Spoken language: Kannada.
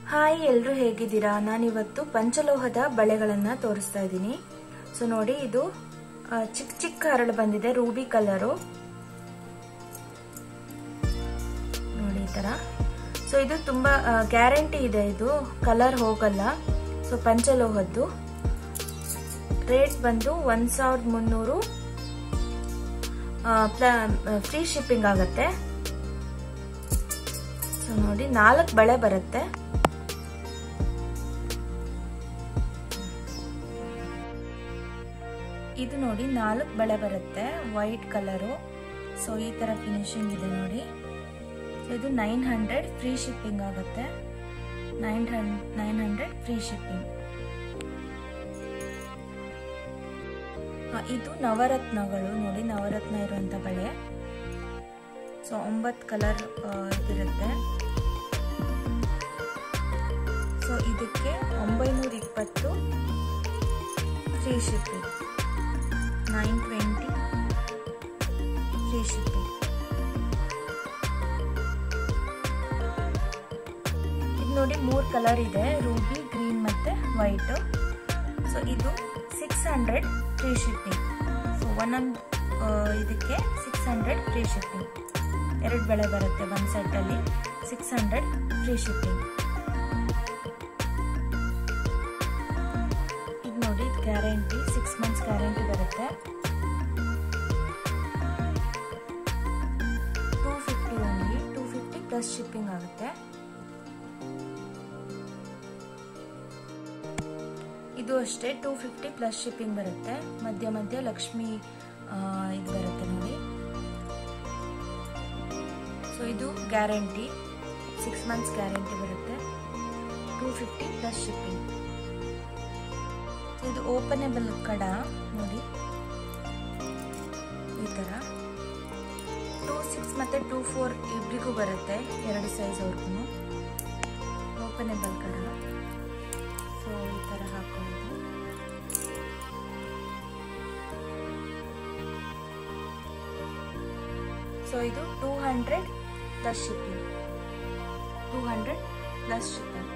ಹಾಯ್ ಎಲ್ರು ಹೇಗಿದ್ದೀರಾ ನಾನಿವತ್ತು ಪಂಚಲೋಹದ ಬಳೆಗಳನ್ನ ತೋರಿಸ್ತಾ ಇದ್ದೀನಿ ಸೊ ನೋಡಿ ಇದು ಆ, ಚಿಕ್ಕ ಚಿಕ್ಕ ಹರಳು ಬಂದಿದೆ ರೂಬಿ ಕಲರು ನೋಡಿ ಈ ತರ ಸೊ ಇದು ತುಂಬಾ ಗ್ಯಾರಂಟಿ ಇದೆ ಇದು ಕಲರ್ ಹೋಗಲ್ಲ ಸೊ ಪಂಚಲೋಹದ್ದು ರೇಟ್ ಬಂದು ಒಂದ್ ಸಾವಿರದ ಮುನ್ನೂರು ಫ್ರೀ ಶಿಪ್ಪಿಂಗ್ ಆಗತ್ತೆ ಸೊ ನೋಡಿ ನಾಲ್ಕು ಬಳೆ ಬರುತ್ತೆ ಇದು ನೋಡಿ ನಾಲ್ಕು ಬಳೆ ಬರುತ್ತೆ ವೈಟ್ ಕಲರು ಸೊ ಈ ತರ ಫಿನಿಶಿಂಗ್ ಇದೆ ನೋಡಿ ಇದು ನೈನ್ ಹಂಡ್ರೆಡ್ ಫ್ರೀ ಶಿಪ್ಪಿಂಗ್ ಆಗುತ್ತೆ nine nine hundred free shipping ಇದು ನವರತ್ನಗಳು ನೋಡಿ ನವರತ್ನ ಇರುವಂತ ಬಳೆ ಸೊ ಒಂಬತ್ತು ಕಲರ್ ಇದಿರುತ್ತೆ ಸೊ ಇದಕ್ಕೆ ಒಂಬೈನೂರ ಇಪ್ಪತ್ತು free shipping nine twenty free shipping ಇದು ನೋಡಿ ಮೂರು ಕಲರ್ ಇದೆ ರೂಬಿ ಗ್ರೀನ್ ಮತ್ತೆ ವೈಟ್ ಸೊ ಇದು six hundred free shipping so ಒಂದೊಂದು ಇದಕ್ಕೆ ಸಿಕ್ಸ್ ಹಂಡ್ರೆಡ್ ಫ್ರೀ ಶಿಪ್ಪಿಂಗ್ ಎರಡು ಬೆಳೆ ಬರುತ್ತೆ ಒಂದು ಸೆಟ್ಟಲ್ಲಿ ಸಿಕ್ಸ್ ಹಂಡ್ರೆಡ್ ಫ್ರೀ ಶಿಪ್ಪಿಂಗ್ ಇದು ನೋಡಿ ಇದು ಗ್ಯಾರಂಟಿ ಸಿಕ್ಸ್ ಮಂತ್ಸ್ ಗ್ಯಾರಂಟಿ ಬರುತ್ತೆ two fifty only two fifty plus shipping ಆಗುತ್ತೆ ಇದು ಅಷ್ಟೇ ಟೂ ಫಿಫ್ಟಿ ಪ್ಲಸ್ ಶಿಪ್ಪಿಂಗ್ ಬರುತ್ತೆ ಮಧ್ಯ ಮಧ್ಯ ಲಕ್ಷ್ಮಿ ಇದು ಬರುತ್ತೆ ನೋಡಿ ಸೊ ಇದು ಗ್ಯಾರಂಟಿ ಸಿಕ್ಸ್ ಮಂತ್ಸ್ ಗ್ಯಾರಂಟಿ ಬರುತ್ತೆ ಟೂ ಫಿಫ್ಟಿ ಪ್ಲಸ್ ಶಿಪ್ಪಿಂಗ್ ಇದು ಓಪನೇಬಲ್ ಕಡ ನೋಡಿ ಈ ಥರ ಟೂ ಸಿಕ್ಸ್ ಮತ್ತು ಟೂ ಫೋರ್ ಇಬ್ಬರಿಗೂ ಬರುತ್ತೆ ಎರಡು ಸೈಜ್ ಅವ್ರಿಗೂ ಓಪನೇಬಲ್ ಕಡ ಸೊ ಈ ಥರ ಹಾಕೊಳ್ಳೋದು ಸೊ ಇದು two hundred plus shipping two hundred plus shipping